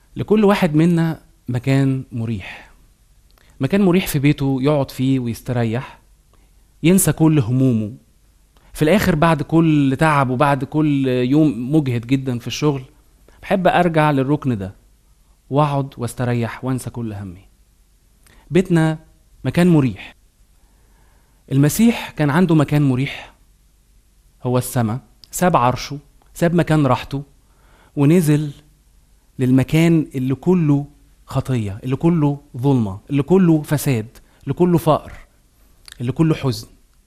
لكل واحد منا مكان مريح مكان مريح في بيته يقعد فيه ويستريح ينسى كل همومه في الاخر بعد كل تعب وبعد كل يوم مجهد جدا في الشغل بحب ارجع للركن ده واقعد واستريح وانسى كل همي بيتنا مكان مريح المسيح كان عنده مكان مريح هو السماء ساب عرشه ساب مكان راحته ونزل للمكان اللي كله خطية اللي كله ظلمة اللي كله فساد اللي كله فقر اللي كله حزن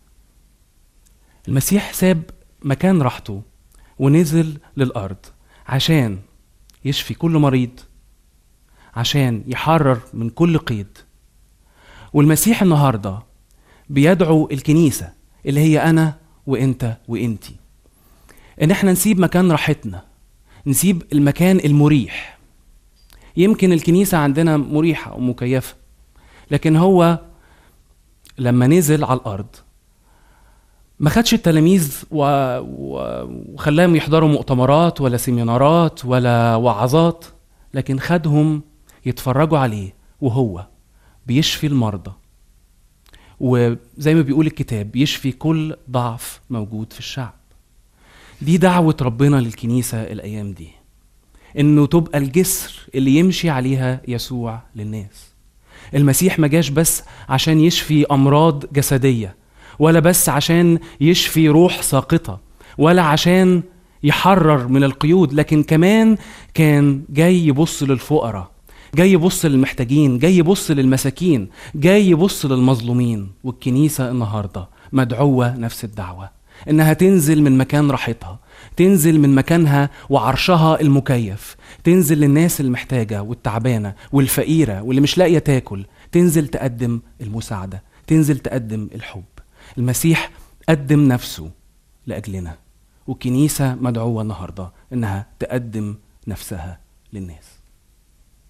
المسيح ساب مكان راحته ونزل للأرض عشان يشفي كل مريض عشان يحرر من كل قيد والمسيح النهارده بيدعو الكنيسه اللي هي انا وانت وانتي ان احنا نسيب مكان راحتنا نسيب المكان المريح يمكن الكنيسه عندنا مريحه ومكيفه لكن هو لما نزل على الارض ما خدش التلاميذ و... و... وخلاهم يحضروا مؤتمرات ولا سيمينارات ولا وعظات لكن خدهم يتفرجوا عليه وهو بيشفي المرضى وزي ما بيقول الكتاب يشفي كل ضعف موجود في الشعب دي دعوة ربنا للكنيسة الأيام دي إنه تبقى الجسر اللي يمشي عليها يسوع للناس المسيح ما جاش بس عشان يشفي أمراض جسدية ولا بس عشان يشفي روح ساقطة ولا عشان يحرر من القيود لكن كمان كان جاي يبص للفقراء جاي يبص للمحتاجين جاي يبص للمساكين جاي يبص للمظلومين والكنيسة النهاردة مدعوة نفس الدعوة إنها تنزل من مكان راحتها تنزل من مكانها وعرشها المكيف تنزل للناس المحتاجة والتعبانة والفقيرة واللي مش لاقية تاكل تنزل تقدم المساعدة تنزل تقدم الحب المسيح قدم نفسه لأجلنا والكنيسة مدعوة النهاردة إنها تقدم نفسها للناس